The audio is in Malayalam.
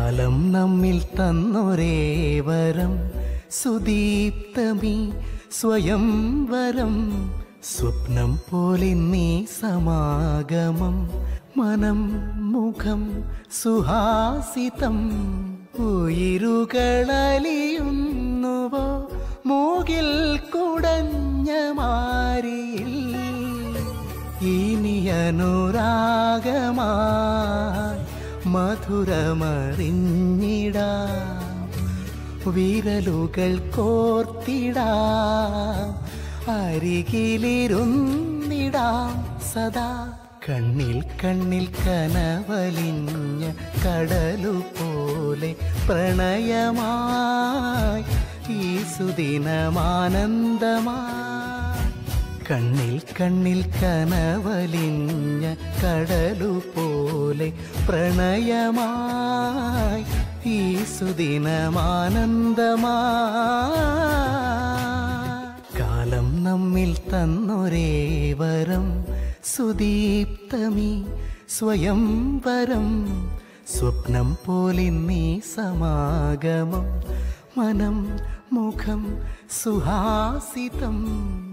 കാലം നമ്മിൽ തന്നൊരേ വരം സുദീപ്തമീ സ്വയം വരം സ്വപ്നം പോലെ നീ സമാഗമം മനം മുഖം സുഹാസിതം ഉയിരുകളലിയുന്നുവോ മൂകിൽ കുടഞ്ഞ മാരിയിൽ ഇനി അനുരാഗമായി മധുരമറിഞ്ഞിടാം വിരലുകൾ കോർത്തിടാം അരികിലിരുന്നിടാം സദാ കണ്ണിൽ കണ്ണിൽ കനവലിഞ്ഞ കടലു പോലെ പ്രണയമായി ഈ സുദിനമാനന്ദമായി കണ്ണിൽ കണ്ണിൽ കനവലിഞ്ഞ കടലു പോലെ പ്രണയമായി ഈ സുദിനമാനന്ദമായി കാലം നമ്മിൽ തന്നൊരേ വരം സുദീപ്തമീ സ്വയം വരം സ്വപ്നം പോലെ നീ സമാഗമം മനം മുഖം സുഹാസിതം